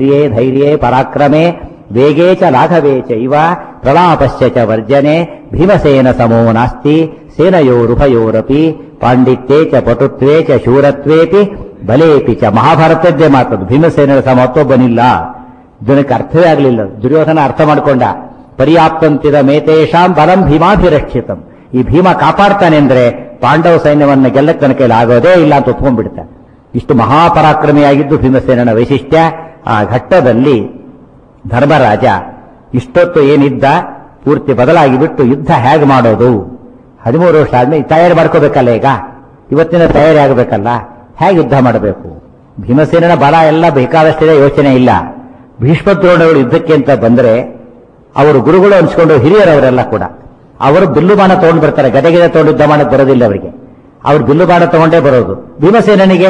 ಧೈರ್ಯೇ ಧೈರ್ಯೇ ಪರಾಕ್ರಮೇ ವೇಗೇ ಚ ಲಾಘವೇ ಚ ಇವ ಪ್ರಲಾಪಶ್ಚ ಚ ವರ್ಜನೆ ಭೀಮಸೇನ ಸಮೋ ನಾಸ್ತಿ ಸೇನಯೋರುಭಯೋರಪಿ ಪಾಂಡಿತ್ಯೇ ಚ ಪಟುತ್ವೇ ಚ ಶೂರತ್ವೇಪಿ ಬಲೇಪಿ ಚ ಮಹಾಭಾರತದ್ದೇ ಮಾತದು ಭೀಮಸೇನರ ಸಮ ಮತ್ತೊಬ್ಬನಿಲ್ಲ ಜನಕ್ಕೆ ಅರ್ಥವೇ ಆಗಲಿಲ್ಲ ದುರ್ಯೋಧನ ಅರ್ಥ ಮಾಡಿಕೊಂಡ ಪರ್ಯಾಪ್ತಂತಿದ ಮೇತೇಶಾಂ ಬಲಂ ಭೀಮಾಭಿರಕ್ಷಿತಂ ಈ ಭೀಮ ಕಾಪಾಡ್ತಾನೆ ಅಂದ್ರೆ ಪಾಂಡವ ಸೈನ್ಯವನ್ನ ಗೆಲ್ಲಕ್ಕೆ ತನ್ನ ಕೈಲಿ ಆಗೋದೇ ಇಲ್ಲ ಅಂತ ಒಪ್ಕೊಂಡ್ಬಿಡ್ತಾನೆ ಇಷ್ಟು ಮಹಾಪರಾಕ್ರಮಿಯಾಗಿದ್ದು ಭೀಮಸೇನನ ವೈಶಿಷ್ಟ್ಯ ಆ ಘಟ್ಟದಲ್ಲಿ ಧರ್ಮರಾಜ ಇಷ್ಟೊತ್ತು ಏನಿದ್ದ ಪೂರ್ತಿ ಬದಲಾಗಿ ಬಿಟ್ಟು ಯುದ್ಧ ಹೇಗೆ ಮಾಡೋದು ಹದಿಮೂರು ವರ್ಷ ಆದ್ಮೇಲೆ ತಯಾರಿ ಮಾಡ್ಕೋಬೇಕಲ್ಲ ಈಗ ಇವತ್ತಿನ ತಯಾರಿ ಆಗಬೇಕಲ್ಲ ಹೇಗೆ ಯುದ್ಧ ಮಾಡಬೇಕು ಭೀಮಸೇನನ ಬಲ ಎಲ್ಲ ಬೇಕಾದಷ್ಟಿದೆ ಯೋಚನೆ ಇಲ್ಲ ಭೀಷ್ಮದ್ರೋಣಗಳು ಯುದ್ಧಕ್ಕೆ ಅಂತ ಬಂದ್ರೆ ಅವರು ಗುರುಗಳು ಅನ್ಸ್ಕೊಂಡು ಹಿರಿಯರವರೆಲ್ಲ ಕೂಡ ಅವರು ಬಿಲ್ಲು ಬಾಣ ತಗೊಂಡು ಬರ್ತಾರೆ ಗದೆಗೆದೆ ತಗೊಂಡು ಯುದ್ಧ ಮಾಡಕ್ಕೆ ಬರೋದಿಲ್ಲ ಅವರಿಗೆ ಅವ್ರು ಬಿಲ್ಲು ಬಾಣ ತಗೊಂಡೇ ಬರೋದು ಭೀಮಸೇನನಿಗೆ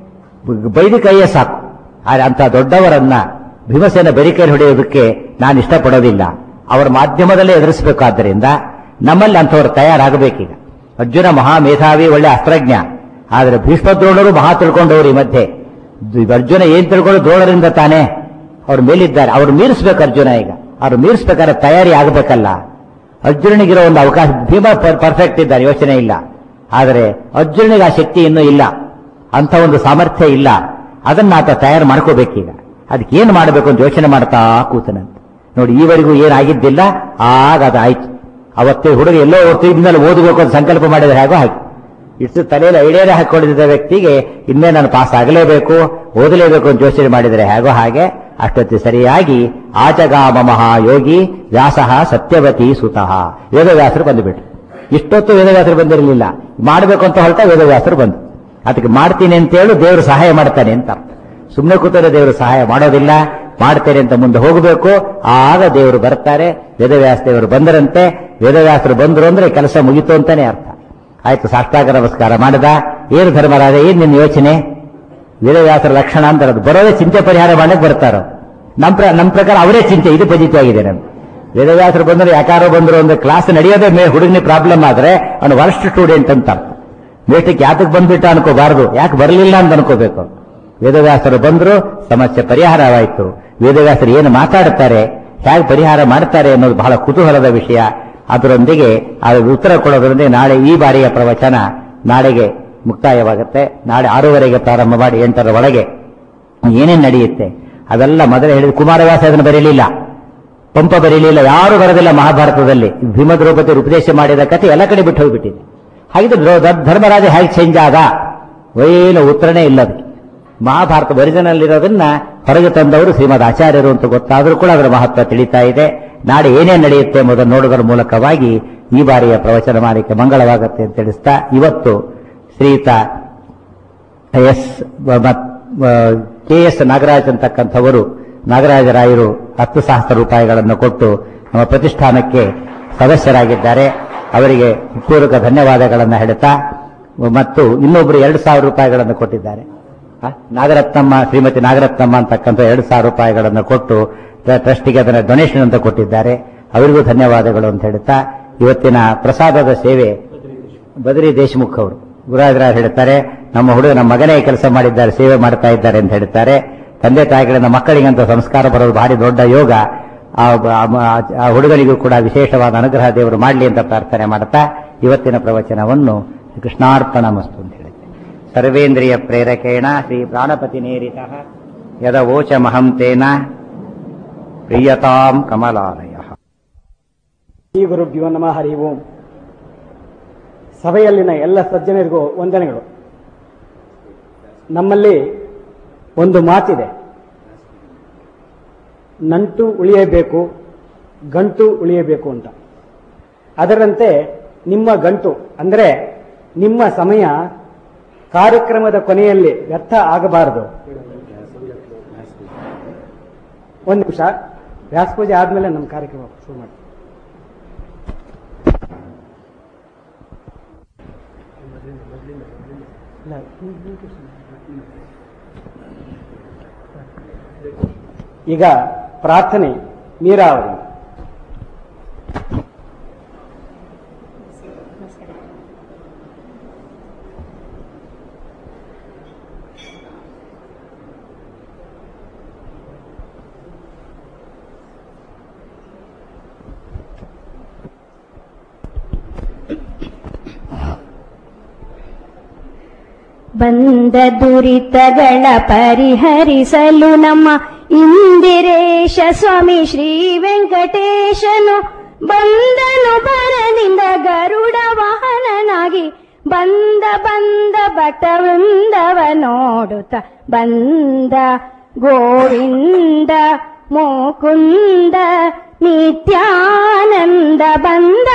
ಬೈದು ಕೈಯೇ ಸಾಕು ಆದ್ರೆ ಅಂತ ದೊಡ್ಡವರನ್ನ ಭೀಮಸೇನ ಬರಿ ಕೈ ಹೊಡೆಯೋದಕ್ಕೆ ನಾನು ಇಷ್ಟಪಡೋದಿಲ್ಲ ಅವರ ಮಾಧ್ಯಮದಲ್ಲೇ ಎದುರಿಸಬೇಕಾದ್ದರಿಂದ ನಮ್ಮಲ್ಲಿ ಅಂಥವ್ರು ತಯಾರಾಗಬೇಕೀಗ ಅರ್ಜುನ ಮಹಾ ಮೇಧಾವಿ ಒಳ್ಳೆ ಅಸ್ತ್ರಜ್ಞ ಆದರೆ ಭೀಷ್ಮದ್ರೋಣರು ಮಹಾ ತಿಳ್ಕೊಂಡವರು ಈ ಮಧ್ಯೆ ದ್- ಅರ್ಜುನ ಏನ್ ತಿಳ್ಕೊಂಡು ದ್ರೋಣರಿಂದ ತಾನೇ ಅವ್ರು ಮೇಲಿದ್ದಾರೆ ಅವ್ರು ಮೀರಿಸ್ಬೇಕು ಅರ್ಜುನ ಈಗ ಅವ್ರು ಮೀರಿಸ್ಬೇಕಾದ್ರೆ ತಯಾರಿ ಆಗಬೇಕಲ್ಲ ಅರ್ಜುನನಿಗಿರೋ ಒಂದು ಅವಕಾಶ ಭೀಮ ಪರ್ಫೆಕ್ಟ್ ಇದ್ದಾರೆ ಯೋಚನೆ ಇಲ್ಲ ಆದರೆ ಅರ್ಜುನನಿಗೆ ಆ ಶಕ್ತಿ ಇನ್ನೂ ಇಲ್ಲ ಅಂತ ಒಂದು ಸಾಮರ್ಥ್ಯ ಇಲ್ಲ ಅದನ್ನ ಆತ ತಯಾರು ಮಾಡ್ಕೋಬೇಕೀಗ ಅದಕ್ಕೆ ಏನು ಮಾಡಬೇಕು ಅಂತ ಯೋಚನೆ ಮಾಡ್ತಾ ಕೂತನಂತೆ ನೋಡಿ ಈವರೆಗೂ ಏನಾಗಿದ್ದಿಲ್ಲ ಆಗ ಅದಾಯ್ತು ಅವತ್ತೇ ಹುಡುಗ ಎಲ್ಲೋ ಹೊತ್ತು ಇದ್ಮೇಲೆ ಓದಬೇಕು ಅಂತ ಸಂಕಲ್ಪ ಮಾಡಿದ್ರೆ ಹೇಗೋ ಹಾಗೆ ಇಷ್ಟು ತಲೆಯಲ್ಲಿ ಐಡಿಯಾನೇ ಹಾಕೊಂಡಿದ್ದ ವ್ಯಕ್ತಿಗೆ ಇನ್ನೇ ನಾನು ಪಾಸ್ ಆಗಲೇಬೇಕು ಓದಲೇಬೇಕು ಅಂತ ಯೋಚನೆ ಮಾಡಿದರೆ ಹೇಗೋ ಹಾಗೆ ಅಷ್ಟೊತ್ತಿ ಸರಿಯಾಗಿ ಆಚಗಾಮ ಮಹಾಯೋಗಿ ವ್ಯಾಸಃ ಸತ್ಯವತಿ ಸುತಃ ವೇದವ್ಯಾಸರು ಬಂದುಬಿಟ್ರು ಇಷ್ಟೊತ್ತು ವೇದವ್ಯಾಸರು ಬಂದಿರಲಿಲ್ಲ ಮಾಡಬೇಕು ಅಂತ ಹೊರಟ ವೇದವ್ಯಾಸರು ಬಂದು ಅದಕ್ಕೆ ಮಾಡ್ತೀನಿ ಅಂತ ಹೇಳಿ ದೇವರು ಸಹಾಯ ಮಾಡ್ತಾನೆ ಅಂತ ಅರ್ಥ ಸುಮ್ಮನೆ ಕೂತರೆ ದೇವರು ಸಹಾಯ ಮಾಡೋದಿಲ್ಲ ಮಾಡ್ತೇನೆ ಅಂತ ಮುಂದೆ ಹೋಗಬೇಕು ಆಗ ದೇವರು ಬರ್ತಾರೆ ವೇದವ್ಯಾಸ ದೇವರು ಬಂದರಂತೆ ವೇದವ್ಯಾಸರು ಬಂದರು ಅಂದ್ರೆ ಕೆಲಸ ಮುಗಿತು ಅಂತಾನೆ ಅರ್ಥ ಆಯ್ತು ಸಾಷ್ಟಾಂಗ ನಮಸ್ಕಾರ ಮಾಡಿದ ಏನು ಧರ್ಮರಾಜ ಏನ್ ನಿನ್ನ ಯೋಚನೆ ವೇದವ್ಯಾಸರ ಲಕ್ಷಣ ಅಂತ ಅದು ಬರೋದೇ ಚಿಂತೆ ಪರಿಹಾರ ಮಾಡಕ್ ಬರ್ತಾರೋ ನಮ್ ಪ್ರ ನಮ್ ಪ್ರಕಾರ ಅವರೇ ಚಿಂತೆ ಇದು ಪಜಿತವಾಗಿದೆ ನಮ್ಗೆ ವೇದವ್ಯಾಸರು ಬಂದ್ರೆ ಯಾಕಾರೋ ಬಂದ್ರು ಅಂದ್ರೆ ಕ್ಲಾಸ್ ನಡೆಯೋದೇ ಮೇ ಹುಡುಗನಿ ಪ್ರಾಬ್ಲಮ್ ಆದ್ರೆ ಅವನು ವರ್ಸ್ಟ್ ಸ್ಟೂಡೆಂಟ್ ಅಂತ ಅರ್ಥ ಮೇಷ್ಟಕ್ಕೆ ಯಾತಕ್ಕೆ ಬಂದ್ಬಿಟ್ಟ ಅನ್ಕೋಬಾರ್ದು ಯಾಕೆ ಬರಲಿಲ್ಲ ಅಂತ ಅನ್ಕೋಬೇಕು ವೇದವ್ಯಾಸರು ಬಂದ್ರು ಸಮಸ್ಯೆ ಪರಿಹಾರವಾಯಿತು ವೇದವ್ಯಾಸರು ಏನು ಮಾತಾಡ್ತಾರೆ ಹೇಗೆ ಪರಿಹಾರ ಮಾಡ್ತಾರೆ ಅನ್ನೋದು ಬಹಳ ಕುತೂಹಲದ ವಿಷಯ ಅದರೊಂದಿಗೆ ಅದು ಉತ್ತರ ಕೊಡೋದ್ರೊಂದಿಗೆ ನಾಳೆ ಈ ಬಾರಿಯ ಪ್ರವಚನ ನಾಳೆಗೆ ಮುಕ್ತಾಯವಾಗುತ್ತೆ ನಾಳೆ ಆರೂವರೆಗೆ ಪ್ರಾರಂಭ ಮಾಡಿ ಎಂಟರ ಒಳಗೆ ಏನೇನು ನಡೆಯುತ್ತೆ ಅವೆಲ್ಲ ಮೊದಲೇ ಹೇಳಿದ ಕುಮಾರವ್ಯಾಸ ಅದನ್ನು ಬರೀಲಿಲ್ಲ ಪಂಪ ಬರೀಲಿಲ್ಲ ಯಾರು ಬರೋದಿಲ್ಲ ಮಹಾಭಾರತದಲ್ಲಿ ಭೀಮ ದ್ರೌಪದಿ ಉಪದೇಶ ಮಾಡಿದ ಕಥೆ ಎಲ್ಲ ಕಡೆ ಬಿಟ್ಟು ಹೋಗ್ಬಿಟ್ಟಿದೆ ಹಾಗಿದ್ರೆ ದ್ರೌ- ದ- ಧರ್ಮರಾಜ ಹೇಗೆ ಚೇಂಜ್ ಆದ ಏನು ಉತ್ತರನೇ ಇಲ್ಲ ಅದಕ್ಕೆ ಮಹಾಭಾರತ ಒರಿಜಿನಲ್ ಇರೋದನ್ನ ಹೊರಗೆ ತಂದವರು ಶ್ರೀಮದ್ ಆಚಾರ್ಯರು ಅಂತ ಗೊತ್ತಾದರೂ ಕೂಡ ಅದರ ಮಹತ್ವ ತಿಳಿತಾ ಇದೆ ನಾಳೆ ಏನೇನು ನಡೆಯುತ್ತೆ ಎಂಬುದನ್ನು ನೋಡುವುದರ ಮೂಲಕವಾಗಿ ಈ ಬಾರಿಯ ಪ್ರವಚನ ಮಾಲಿಕೆ ಮಂಗಳವಾಗುತ್ತೆ ಅಂತ ತಿಳಿಸ್ತಾ ಇವತ್ತು ಶ್ರೀಯುತ ಎಸ್ ಕೆ ಎಸ್ ನಾಗರಾಜ್ ಅಂತಕ್ಕಂಥವರು ನಾಗರಾಜರಾಯರು ಹತ್ತು ಸಹಸ್ರ ರೂಪಾಯಿಗಳನ್ನು ಕೊಟ್ಟು ನಮ್ಮ ಪ್ರತಿಷ್ಠಾನಕ್ಕೆ ಸದಸ್ಯರಾಗಿದ್ದಾರೆ ಅವರಿಗೆ ಪೂರ್ವಕ ಧನ್ಯವಾದಗಳನ್ನು ಹೇಳುತ್ತಾ ಮತ್ತು ಇನ್ನೊಬ್ಬರು ಎರಡು ಸಾವಿರ ರೂಪಾಯಿಗಳನ್ನು ಕೊಟ್ಟಿದ್ದಾರೆ ಆ, ನಾಗರತ್ನಮ್ಮ ಶ್ರೀಮತಿ ನಾಗರತ್ನಮ್ಮ ಅಂತಕ್ಕಂಥ ಎರಡು ಸಾವಿರ ರೂಪಾಯಿಗಳನ್ನು ಕೊಟ್ಟು ಟ- ಟ್ರಸ್ಟಿಗೆ ಅದನ್ನ ಡೊನೇಷನ್ ಅಂತ ಕೊಟ್ಟಿದ್ದಾರೆ ಅವರಿಗೂ ಧನ್ಯವಾದಗಳು ಅಂತ ಹೇಳುತ್ತಾ ಇವತ್ತಿನ ಪ್ರಸಾದದ ಸೇವೆ ಬದರಿ ದೇಶಮುಖ್ ಅವರು ಗುರುರಾಜರಾವ್ ಹೇಳ್ತಾರೆ ನಮ್ಮ ಹುಡುಗ ನಮ್ಮ ಮಗನೇ ಕೆಲಸ ಮಾಡಿದ್ದಾರೆ ಸೇವೆ ಮಾಡ್ತಾ ಇದ್ದಾರೆ ಅಂತ ಹೇಳ್ತಾರೆ ತಂದೆ ತಾಯಿಗಳಿಂದ ಮಕ್ಕಳಿಗಂತ ಸಂಸ್ಕಾರ ಬರೋದು ಭಾರಿ ದೊಡ್ಡ ಯೋಗ ಆ ಆ- ಆ ಹುಡುಗನಿಗೂ ಕೂಡ ವಿಶೇಷವಾದ ಅನುಗ್ರಹ ದೇವರು ಮಾಡಲಿ ಅಂತ ಪ್ರಾರ್ಥನೆ ಮಾಡುತ್ತಾ ಇವತ್ತಿನ ಪ್ರವಚನವನ್ನು ಕೃಷ್ಣಾರ್ಪಣ ಮಸ್ತು ಅಂತ ಹೇಳುತ್ತೆ ಸರ್ವೇಂದ್ರಿಯ ಪ್ರೇರಕೇಣ ಶ್ರೀ ಪ್ರಾಣಪತಿ ನೇರಿತ ಯದವೋಚ ಮಹಂತೇನ ಪ್ರಿಯತಾಂ ಕಮಲಾಲಯ ಶ್ರೀ ಗುರುಭ್ಯೋ ನಮಃ ಹರಿ ಓಂ ಸಭೆಯಲ್ಲಿನ ಎಲ್ಲ ಸಜ್ಜನರಿಗೂ ವಂದನೆಗಳು ನಮ್ಮಲ್ಲಿ ಒಂದು ಮಾತಿದೆ ನಂಟು ಉಳಿಯಬೇಕು ಗಂಟು ಉಳಿಯಬೇಕು ಅಂತ ಅದರಂತೆ ನಿಮ್ಮ ಗಂಟು ಅಂದರೆ ನಿಮ್ಮ ಸಮಯ ಕಾರ್ಯಕ್ರಮದ ಕೊನೆಯಲ್ಲಿ ವ್ಯರ್ಥ ಆಗಬಾರದು ಒಂದು ನಿಮಿಷ ವ್ಯಾಸ ಪೂಜೆ ಆದ್ಮೇಲೆ ನಮ್ಮ ಕಾರ್ಯಕ್ರಮ ಶುರು ಮಾಡಿ ಈಗ ಪ್ರಾರ್ಥನೆ ಮೀರಾ ಅವರು ಬಂದ ದುರಿತಗಳ ಪರಿಹರಿಸಲು ನಮ್ಮ ಇಂದಿರೇಶ ಸ್ವಾಮಿ ಶ್ರೀ ವೆಂಕಟೇಶನು ಬಂದನು ಬರದಿಂದ ಗರುಡ ವಾಹನನಾಗಿ ಬಂದ ಬಂದ ಬಟ ವೃಂದವ ನೋಡುತ್ತ ಬಂದ ಗೋವಿಂದ ಮೋಕುಂದ ನಿತ್ಯಾನಂದ ಬಂದ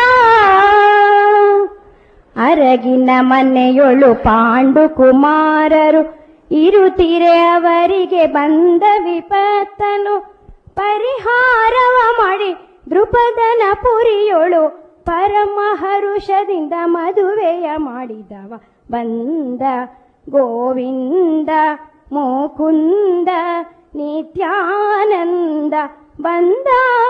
ಅರಗಿನ ಮನೆಯೊಳು ಪಾಂಡು ಕುಮಾರರು ಇರುತ್ತಿರೆ ಅವರಿಗೆ ಬಂದ ವಿಪತ್ತನು ಪರಿಹಾರವ ಮಾಡಿ ದೃಪದನ ಪುರಿಯೊಳು ಪರಮ ಹರುಷದಿಂದ ಮದುವೆಯ ಮಾಡಿದವ ಬಂದ ಗೋವಿಂದ ಮೋಕುಂದ ನಿತ್ಯಾನಂದ ಬಂದ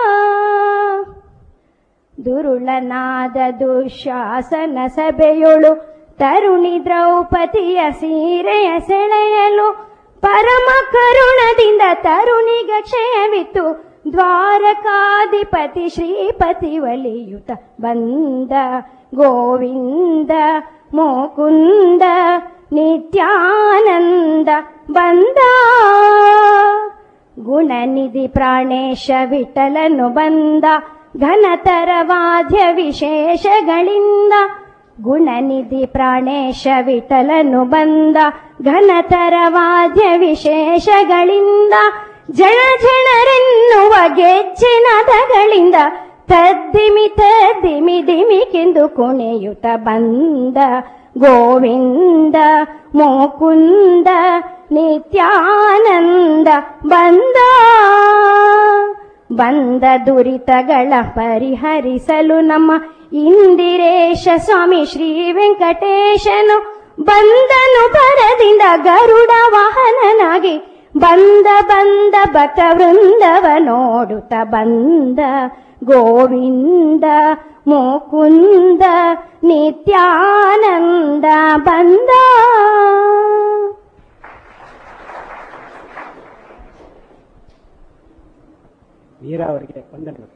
ದುರುಳನಾದ ದುಶಾಸನ ಸಭೆಯೊಳು ತರುಣಿ ದ್ರೌಪದಿಯ ಸೀರೆಯ ಸೆಳೆಯಲು ಪರಮ ಕರುಣದಿಂದ ತರುಣಿಗ ಕ್ಷಯವಿತ್ತು ದ್ವಾರಕಾಧಿಪತಿ ಶ್ರೀಪತಿ ಒಲಿಯುತ ಬಂದ ಗೋವಿಂದ ಮೋಕುಂದ ನಿತ್ಯಾನಂದ ಬಂದ ಗುಣನಿಧಿ ಪ್ರಾಣೇಶ ವಿಠಲನು ಬಂದ ಘನತರ ವಾದ್ಯ ವಿಶೇಷಗಳಿಂದ ಗುಣನಿಧಿ ಪ್ರಾಣೇಶ ವಿಠಲನು ಬಂದ ಘನತರ ವಾದ್ಯ ವಿಶೇಷಗಳಿಂದ ಜನ ಜನರೆನ್ನುವ ಗೆಜ್ಜೆನದಗಳಿಂದ ತದ್ದಿಮಿ ತದ್ದಿಮಿ ದಿಮಿಕೆಂದು ಕುಣಿಯುತ್ತ ಬಂದ ಗೋವಿಂದ ಮೋಕುಂದ ನಿತ್ಯಾನಂದ ಬಂದ ಬಂದ ದುರಿತಗಳ ಪರಿಹರಿಸಲು ನಮ್ಮ ಇಂದಿರೇಶ ಸ್ವಾಮಿ ಶ್ರೀ ವೆಂಕಟೇಶನು ಬಂದನು ಪರದಿಂದ ಗರುಡ ವಾಹನನಾಗಿ ಬಂದ ಬಂದ ಭಕ್ತ ವೃಂದವ ನೋಡುತ್ತ ಬಂದ ಗೋವಿಂದ ಮುಕುಂದ ನಿತ್ಯಾನಂದ ಬಂದ ವೀರ ಅವರಿಗೆ ವಂದನೆಗಳು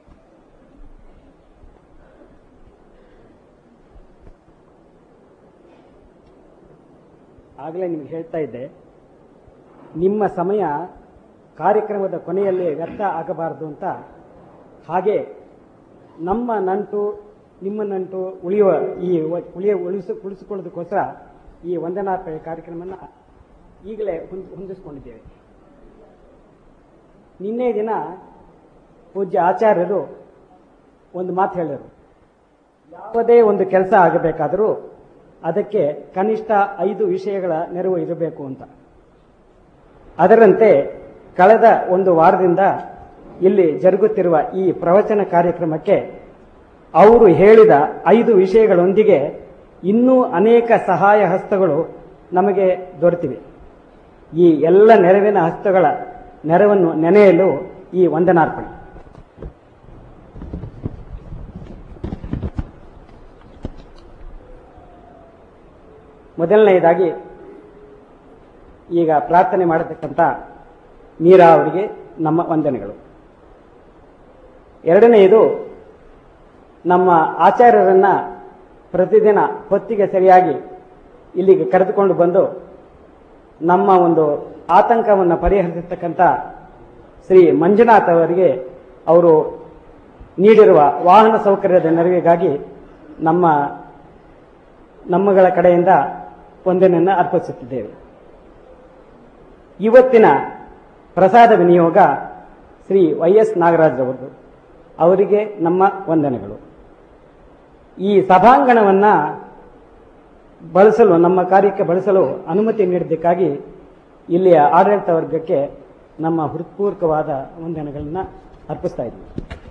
ಆಗಲೇ ನಿಮ್ಗೆ ಹೇಳ್ತಾ ಇದ್ದೆ ನಿಮ್ಮ ಸಮಯ ಕಾರ್ಯಕ್ರಮದ ಕೊನೆಯಲ್ಲಿ ವ್ಯರ್ಥ ಆಗಬಾರದು ಅಂತ ಹಾಗೆ ನಮ್ಮ ನಂಟು ನಿಮ್ಮ ನಂಟು ಉಳಿಯುವ ಈ ವ- ಉಳಿಯ ಉಳಿಸ ಉಳಿಸಿಕೊಳ್ಳೋದಕ್ಕೋಸ್ಕರ ಈ ವಂದನಾ ಕಾರ್ಯಕ್ರಮನ ಈಗಲೇ ಹೊಂದ್- ಹೊಂದಿಸ್ಕೊಂಡಿದ್ದೇವೆ ನಿನ್ನೆ ದಿನ ಪೂಜ್ಯ ಆಚಾರ್ಯರು ಒಂದು ಮಾತು ಹೇಳಿದರು ಯಾವುದೇ ಒಂದು ಕೆಲಸ ಆಗಬೇಕಾದರೂ ಅದಕ್ಕೆ ಕನಿಷ್ಠ ಐದು ವಿಷಯಗಳ ನೆರವು ಇರಬೇಕು ಅಂತ ಅದರಂತೆ ಕಳೆದ ಒಂದು ವಾರದಿಂದ ಇಲ್ಲಿ ಜರುಗುತ್ತಿರುವ ಈ ಪ್ರವಚನ ಕಾರ್ಯಕ್ರಮಕ್ಕೆ ಅವರು ಹೇಳಿದ ಐದು ವಿಷಯಗಳೊಂದಿಗೆ ಇನ್ನೂ ಅನೇಕ ಸಹಾಯ ಹಸ್ತಗಳು ನಮಗೆ ದೊರೆತಿವೆ ಈ ಎಲ್ಲ ನೆರವಿನ ಹಸ್ತಗಳ ನೆರವನ್ನು ನೆನೆಯಲು ಈ ವಂದನಾರ್ಪಣೆ ಮೊದಲನೆಯದಾಗಿ ಈಗ ಪ್ರಾರ್ಥನೆ ಮಾಡತಕ್ಕಂಥ ಮೀರಾ ಅವರಿಗೆ ನಮ್ಮ ವಂದನೆಗಳು ಎರಡನೆಯದು ನಮ್ಮ ಆಚಾರ್ಯರನ್ನ ಪ್ರತಿದಿನ ಹೊತ್ತಿಗೆ ಸರಿಯಾಗಿ ಇಲ್ಲಿಗೆ ಕರೆದುಕೊಂಡು ಬಂದು ನಮ್ಮ ಒಂದು ಆತಂಕವನ್ನು ಪರಿಹರಿಸತಕ್ಕಂಥ ಶ್ರೀ ಮಂಜುನಾಥ್ ಅವರಿಗೆ ಅವರು ನೀಡಿರುವ ವಾಹನ ಸೌಕರ್ಯದ ನೆರವಿಗಾಗಿ ನಮ್ಮ ನಮ್ಮಗಳ ಕಡೆಯಿಂದ ವಂದನೆಯನ್ನು ಅರ್ಪಿಸುತ್ತಿದ್ದೇವೆ ಇವತ್ತಿನ ಪ್ರಸಾದ ವಿನಿಯೋಗ ಶ್ರೀ ವೈ ಎಸ್ ನಾಗರಾಜ್ರವರು ಅವರಿಗೆ ನಮ್ಮ ವಂದನೆಗಳು ಈ ಸಭಾಂಗಣವನ್ನ ಬಳಸಲು ನಮ್ಮ ಕಾರ್ಯಕ್ಕೆ ಬಳಸಲು ಅನುಮತಿ ನೀಡಿದ್ದಕ್ಕಾಗಿ ಇಲ್ಲಿಯ ಆಡಳಿತ ವರ್ಗಕ್ಕೆ ನಮ್ಮ ಹೃತ್ಪೂರ್ವಕವಾದ ವಂದನೆಗಳನ್ನ ಅರ್ಪಿಸ್ತಾ ಇದ್ದೀವಿ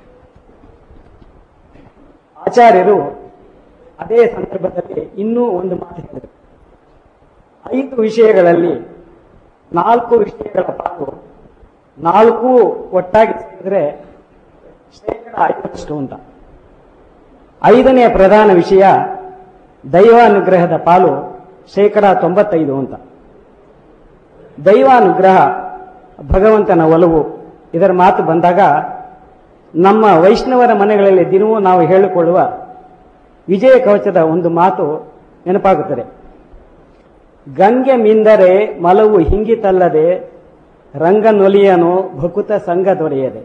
ಆಚಾರ್ಯರು ಅದೇ ಸಂದರ್ಭದಲ್ಲಿ ಇನ್ನೂ ಒಂದು ಮಾತು ಹೇಳಿದರು ಐದು ವಿಷಯಗಳಲ್ಲಿ ನಾಲ್ಕು ವಿಷಯಗಳ ಪಾಲು ನಾಲ್ಕು ಒಟ್ಟಾಗಿ ಸೇರಿದ್ರೆ ಶೇಕಡ ಐವತ್ತಷ್ಟು ಅಂತ ಐದನೇ ಪ್ರಧಾನ ವಿಷಯ ದೈವಾನುಗ್ರಹದ ಪಾಲು ಶೇಕಡ ತೊಂಬತ್ತೈದು ಅಂತ ದೈವಾನುಗ್ರಹ ಭಗವಂತನ ಒಲವು ಇದರ ಮಾತು ಬಂದಾಗ ನಮ್ಮ ವೈಷ್ಣವರ ಮನೆಗಳಲ್ಲಿ ದಿನವೂ ನಾವು ಹೇಳಿಕೊಳ್ಳುವ ವಿಜಯ ಕವಚದ ಒಂದು ಮಾತು ನೆನಪಾಗುತ್ತದೆ ಗಂಗೆ ಮಿಂದರೆ ಮಲವು ಹಿಂಗಿತಲ್ಲದೆ ರಂಗನೊಲಿಯನು ಭಕುತ ಸಂಘ ದೊರೆಯದೆ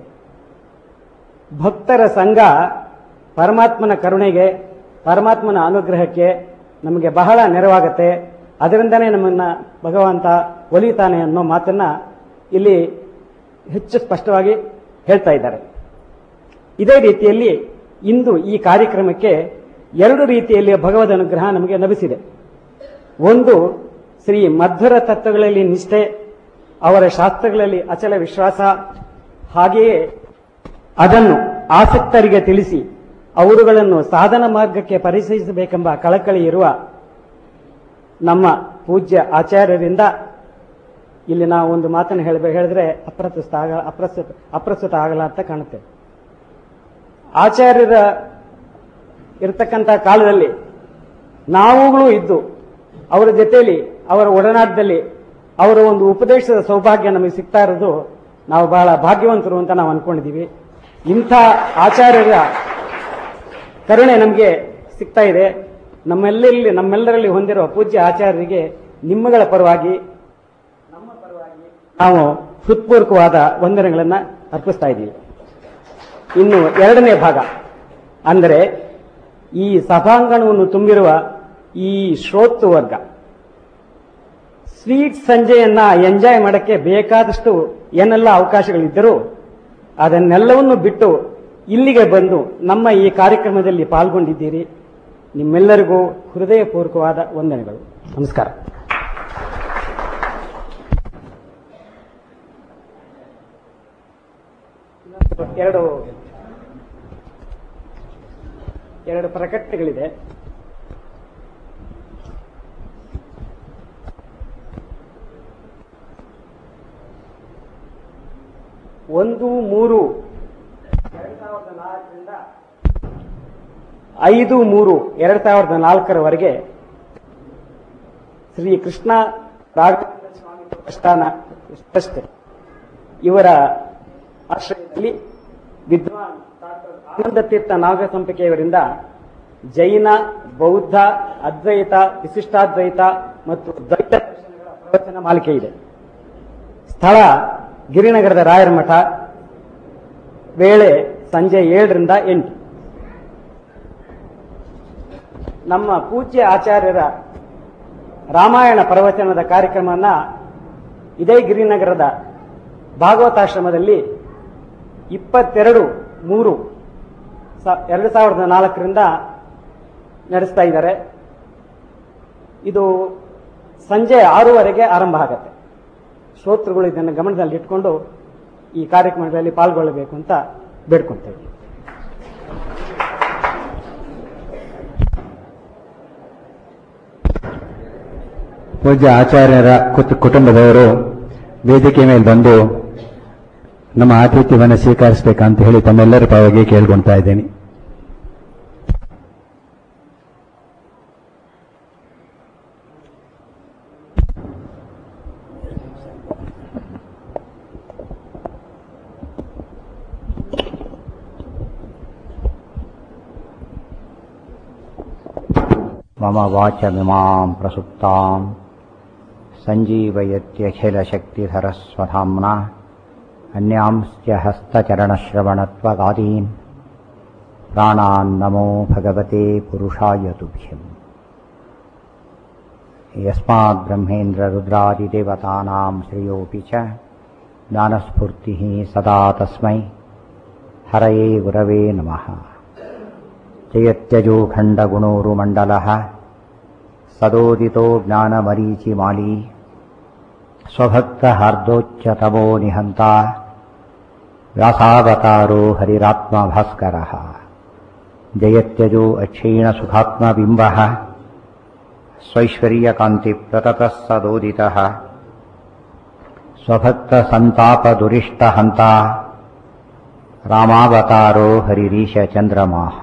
ಭಕ್ತರ ಸಂಘ ಪರಮಾತ್ಮನ ಕರುಣೆಗೆ ಪರಮಾತ್ಮನ ಅನುಗ್ರಹಕ್ಕೆ ನಮಗೆ ಬಹಳ ನೆರವಾಗತ್ತೆ ಅದರಿಂದನೇ ನಮ್ಮನ್ನ ಭಗವಂತ ಒಲಿತಾನೆ ಅನ್ನೋ ಮಾತನ್ನ ಇಲ್ಲಿ ಹೆಚ್ಚು ಸ್ಪಷ್ಟವಾಗಿ ಹೇಳ್ತಾ ಇದ್ದಾರೆ ಇದೇ ರೀತಿಯಲ್ಲಿ ಇಂದು ಈ ಕಾರ್ಯಕ್ರಮಕ್ಕೆ ಎರಡು ರೀತಿಯಲ್ಲಿ ಭಗವದ್ ಅನುಗ್ರಹ ನಮಗೆ ಲಭಿಸಿದೆ ಒಂದು ಶ್ರೀ ಮಧ್ವರ ತತ್ವಗಳಲ್ಲಿ ನಿಷ್ಠೆ ಅವರ ಶಾಸ್ತ್ರಗಳಲ್ಲಿ ಅಚಲ ವಿಶ್ವಾಸ ಹಾಗೆಯೇ ಅದನ್ನು ಆಸಕ್ತರಿಗೆ ತಿಳಿಸಿ ಅವರುಗಳನ್ನು ಸಾಧನ ಮಾರ್ಗಕ್ಕೆ ಪರಿಚಯಿಸಬೇಕೆಂಬ ಕಳಕಳಿ ಇರುವ ನಮ್ಮ ಪೂಜ್ಯ ಆಚಾರ್ಯರಿಂದ ಇಲ್ಲಿ ನಾವು ಒಂದು ಮಾತನ್ನು ಹೇಳಬೇಕು ಹೇಳಿದ್ರೆ ಅಪ್ರಸ್ತುತ ಆಗ ಅಪ್ರಸ್ತುತ ಅಪ್ರಸ್ತುತ ಆಗಲ್ಲ ಅಂತ ಕಾಣುತ್ತೆ ಆಚಾರ್ಯರ ಇರತಕ್ಕಂಥ ಕಾಲದಲ್ಲಿ ನಾವುಗಳು ಇದ್ದು ಅವರ ಜೊತೆಯಲ್ಲಿ ಅವರ ಒಡನಾಟದಲ್ಲಿ ಅವರ ಒಂದು ಉಪದೇಶದ ಸೌಭಾಗ್ಯ ನಮಗೆ ಸಿಗ್ತಾ ಇರೋದು ನಾವು ಬಹಳ ಭಾಗ್ಯವಂತರು ಅಂತ ನಾವು ಅನ್ಕೊಂಡಿದ್ದೀವಿ ಇಂಥ ಆಚಾರ್ಯರ ಕರುಣೆ ನಮಗೆ ಸಿಗ್ತಾ ಇದೆ ನಮ್ಮೆಲ್ಲರಲ್ಲಿ ನಮ್ಮೆಲ್ಲರಲ್ಲಿ ಹೊಂದಿರುವ ಪೂಜ್ಯ ಆಚಾರ್ಯರಿಗೆ ನಿಮ್ಮಗಳ ಪರವಾಗಿ ನಮ್ಮ ಪರವಾಗಿ ನಾವು ಹೃತ್ಪೂರ್ವಕವಾದ ವಂದನೆಗಳನ್ನು ಅರ್ಪಿಸ್ತಾ ಇದ್ದೀವಿ ಇನ್ನು ಎರಡನೇ ಭಾಗ ಅಂದರೆ ಈ ಸಭಾಂಗಣವನ್ನು ತುಂಬಿರುವ ಈ ಶ್ರೋತೃ ವರ್ಗ ಸ್ವೀಟ್ ಸಂಜೆಯನ್ನ ಎಂಜಾಯ್ ಮಾಡಕ್ಕೆ ಬೇಕಾದಷ್ಟು ಏನೆಲ್ಲ ಅವಕಾಶಗಳಿದ್ದರೂ ಅದನ್ನೆಲ್ಲವನ್ನು ಬಿಟ್ಟು ಇಲ್ಲಿಗೆ ಬಂದು ನಮ್ಮ ಈ ಕಾರ್ಯಕ್ರಮದಲ್ಲಿ ಪಾಲ್ಗೊಂಡಿದ್ದೀರಿ ನಿಮ್ಮೆಲ್ಲರಿಗೂ ಹೃದಯಪೂರ್ವಕವಾದ ವಂದನೆಗಳು ನಮಸ್ಕಾರ ಎರಡು ಎರಡು ಪ್ರಕಟಣೆಗಳಿದೆ ಒಂದು ಮೂರು ಎರಡು ಸಾವಿರದ ನಾಲ್ಕರಿಂದ ಐದು ಮೂರು ಎರಡು ಸಾವಿರದ ನಾಲ್ಕರವರೆಗೆ ಶ್ರೀ ಕೃಷ್ಣ ರಾಘವೇಂದ್ರ ಸ್ವಾಮಿ ಪ್ರಸ್ಥಾನ ಟ್ರಸ್ಟ್ ಇವರ ಆಶ್ರಯದಲ್ಲಿ ವಿದ್ವಾನ್ ಡಾಕ್ಟರ್ ಆನಂದ ತೀರ್ಥ ನಾಗಸಂಪಿಕೆಯವರಿಂದ ಜೈನ ಬೌದ್ಧ ಅದ್ವೈತ ವಿಶಿಷ್ಟಾದ್ವೈತ ಮತ್ತು ದ್ವೈತ ದರ್ಶನಗಳ ಪ್ರವಚನ ಮಾಲಿಕೆ ಇದೆ ಸ್ಥಳ ಗಿರಿನಗರದ ರಾಯರ ಮಠ ವೇಳೆ ಸಂಜೆ ಏಳರಿಂದ ಎಂಟು ನಮ್ಮ ಪೂಜ್ಯ ಆಚಾರ್ಯರ ರಾಮಾಯಣ ಪ್ರವಚನದ ಕಾರ್ಯಕ್ರಮವನ್ನ ಇದೇ ಗಿರಿನಗರದ ಭಾಗವತಾಶ್ರಮದಲ್ಲಿ ಇಪ್ಪತ್ತೆರಡು ಮೂರು ಸ- ಎರಡು ಸಾವಿರದ ನಾಲ್ಕರಿಂದ ನಡೆಸ್ತಾ ಇದ್ದಾರೆ ಇದು ಸಂಜೆ ಆರೂವರೆಗೆ ಆರಂಭ ಆಗುತ್ತೆ ಶ್ರೋತೃಗಳು ಇದನ್ನು ಗಮನದಲ್ಲಿ ಇಟ್ಕೊಂಡು ಈ ಕಾರ್ಯಕ್ರಮದಲ್ಲಿ ಪಾಲ್ಗೊಳ್ಳಬೇಕು ಅಂತ ಬೇಡ್ಕೊಳ್ತೇವೆ ಪೂಜ್ಯ ಆಚಾರ್ಯರ ಕುತ್- ಕುಟುಂಬದವರು ವೇದಿಕೆ ಮೇಲೆ ಬಂದು ನಮ್ಮ ಆತಿಥ್ಯವನ್ನು ಸ್ವೀಕರಿಸಬೇಕಂತ ಹೇಳಿ ತಮ್ಮೆಲ್ಲರ ಪರವಾಗಿ ಕೇಳ್ಕೊಳ್ತಾ ಇದ್ದೇನೆ मम वाचमिमां प्रसुप्तां सञ्जीवयत्यखिलशक्तिधरस्वधाम्ना अन्यांश्च हस्तचरणश्रवणत्वगादीन् प्राणान्नमो भगवते पुरुषाय तुभ्यम् यस्माद्ब्रह्मेन्द्ररुद्रादिदेवतानां श्रेयोऽपि च ज्ञानस्फूर्तिः सदा तस्मै हरये गुरवे नमः जयत्यजो खण्डगुणोरुमण्डलः सदोदितो ज्ञानमरीचिमाली स्वभक्तहार्दोच्चतमो निहन्ता व्यासावतारो हरिरात्मभास्करः जयत्यजो अक्षीणसुखात्मबिम्बः स्वैश्वर्यकान्तिप्रततः सदोदितः स्वभक्तसन्तापदुरिष्टहन्ता रामावतारो हरिरीशचन्द्रमाः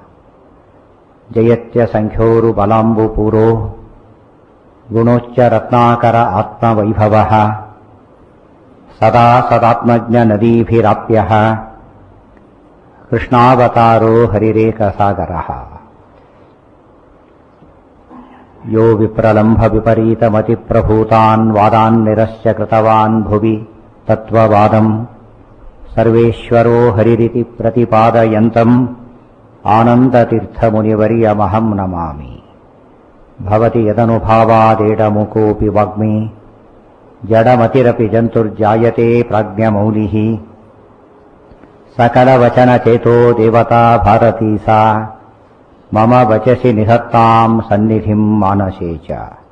जयत्यसङ्ख्योरुबलाम्बुपूरो गुणोच्च रत्नाकर आत्मवैभवः सदा सदात्मज्ञनदीभिराप्यः कृष्णावतारो हरिरेकसागरः यो विप्रलम्भविपरीतमतिप्रभूतान् वादान् निरस्य कृतवान् भुवि तत्त्ववादम् सर्वेश्वरो हरिरिति प्रतिपादयन्तम् आनन्दतीर्थमुनिवर्यमहम् नमामि भवति यदनुभावादेडमुकोऽपि वाग्मी जडमतिरपि जन्तुर्जायते प्राज्ञमौलिः सकलवचनचेतो देवता भारती सा मम वचसि निधत्ताम् सन्निधिम् मानसे च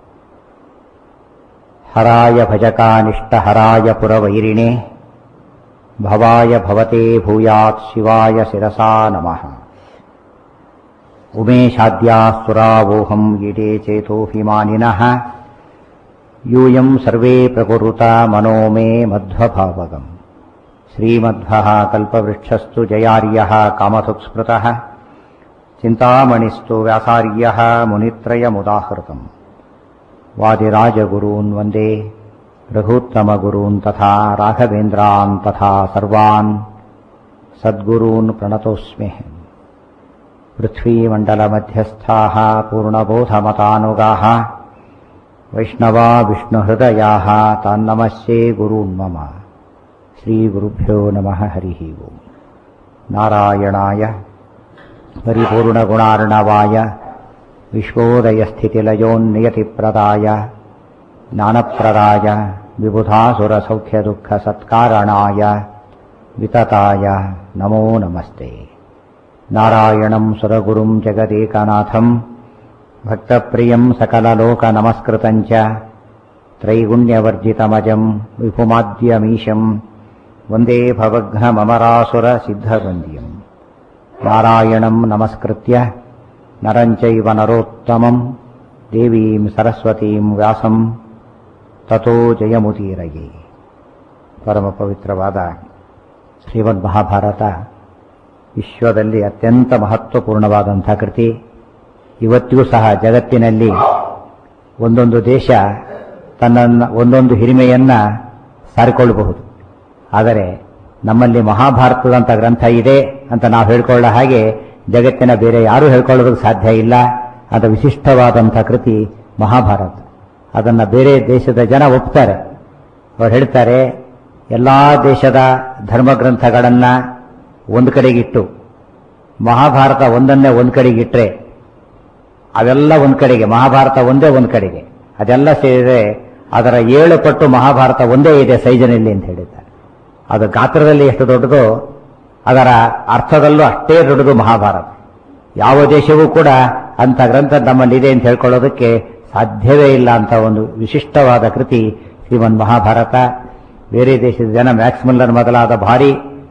हराय भजकानिष्टहराय पुरवैरिणे भवाय भवते भूयात् शिवाय शिरसा नमः उमेशाद्याः सुरावोहम् ईडे चेतोऽभिमानिनः यूयम् सर्वे प्रकुरुता मनो मे मध्वभावगम् श्रीमध्वः कल्पवृक्षस्तु जयार्यः कामधुक्स्मृतः चिन्तामणिस्तु व्यासार्यः मुनित्रयमुदाहृतम् वादिराजगुरून् वन्दे रघूत्तमगुरून् तथा राघवेन्द्रान् तथा सर्वान् सद्गुरून् प्रणतोऽस्म्यहम् पृथ्वीमण्डलमध्यस्थाः पूर्णबोधमतानुगाः वैष्णवा विष्णुहृदयाः तान्नमस्ये गुरून् मम श्रीगुरुभ्यो नमः हरिः ओम् नारायणाय परिपूर्णगुणार्णवाय विश्वोदयस्थितिलयोन्नियतिप्रदाय ज्ञानप्रदाय विबुधासुरसौख्यदुःखसत्कारणाय वितताय नमो नमस्ते नारायणम् सुरगुरुम् जगदेकनाथम् भक्तप्रियम् सकललोकनमस्कृतम् च त्रैगुण्यवर्जितमजम् विपुमाद्यमीशम् वन्दे भवघ्नममरासुरसिद्धवन्द्यम् नारायणम् नमस्कृत्य नरम् चैव नरोत्तमम् देवीम् सरस्वतीम् ವ್ಯಾಸಂ ತಥೋ ಜಯಮುದೀರಯೇ ಪರಮ ಪವಿತ್ರವಾದ ಶ್ರೀಮದ್ ಮಹಾಭಾರತ ವಿಶ್ವದಲ್ಲಿ ಅತ್ಯಂತ ಮಹತ್ವಪೂರ್ಣವಾದಂಥ ಕೃತಿ ಇವತ್ತಿಗೂ ಸಹ ಜಗತ್ತಿನಲ್ಲಿ ಒಂದೊಂದು ದೇಶ ತನ್ನ ಒಂದೊಂದು ಹಿರಿಮೆಯನ್ನ ಸಾರಿಕೊಳ್ಳಬಹುದು ಆದರೆ ನಮ್ಮಲ್ಲಿ ಮಹಾಭಾರತದಂಥ ಗ್ರಂಥ ಇದೆ ಅಂತ ನಾವು ಹೇಳ್ಕೊಳ್ಳೋ ಹಾಗೆ ಜಗತ್ತಿನ ಬೇರೆ ಯಾರೂ ಹೇಳ್ಕೊಳ್ಳೋದಕ್ಕೆ ಸಾಧ್ಯ ಇಲ್ಲ ಅಂತ ವಿಶಿಷ್ಟವಾದಂಥ ಕೃತಿ ಮಹಾಭಾರತ ಅದನ್ನ ಬೇರೆ ದೇಶದ ಜನ ಒಪ್ತಾರೆ ಅವ್ರು ಹೇಳ್ತಾರೆ ಎಲ್ಲಾ ದೇಶದ ಧರ್ಮಗ್ರಂಥಗಳನ್ನ ಒಂದು ಕಡೆಗಿಟ್ಟು ಮಹಾಭಾರತ ಒಂದನ್ನೇ ಒಂದು ಕಡೆಗಿಟ್ರೆ ಅವೆಲ್ಲ ಒಂದು ಕಡೆಗೆ ಮಹಾಭಾರತ ಒಂದೇ ಒಂದು ಕಡೆಗೆ ಅದೆಲ್ಲ ಸೇರಿದ್ರೆ ಅದರ ಏಳು ಪಟ್ಟು ಮಹಾಭಾರತ ಒಂದೇ ಇದೆ ಸೈಜನಲ್ಲಿ ಅಂತ ಹೇಳಿದ್ದಾರೆ ಅದು ಗಾತ್ರದಲ್ಲಿ ಎಷ್ಟು ದೊಡ್ಡದೋ ಅದರ ಅರ್ಥದಲ್ಲೂ ಅಷ್ಟೇ ದೊಡ್ಡದು ಮಹಾಭಾರತ ಯಾವ ದೇಶವೂ ಕೂಡ ಅಂತ ಗ್ರಂಥ ನಮ್ಮಲ್ಲಿದೆ ಅಂತ ಹೇಳ್ಕೊಳ್ಳೋದಕ್ಕೆ ಸಾಧ್ಯವೇ ಇಲ್ಲ ಅಂತ ಒಂದು ವಿಶಿಷ್ಟವಾದ ಕೃತಿ ಶ್ರೀಮನ್ ಮಹಾಭಾರತ ಬೇರೆ ದೇಶದ ಜನ ಮ್ಯಾಕ್ಸ್ ಮುಲ್ಲರ್ ಮೊದಲಾದ ಭಾರಿ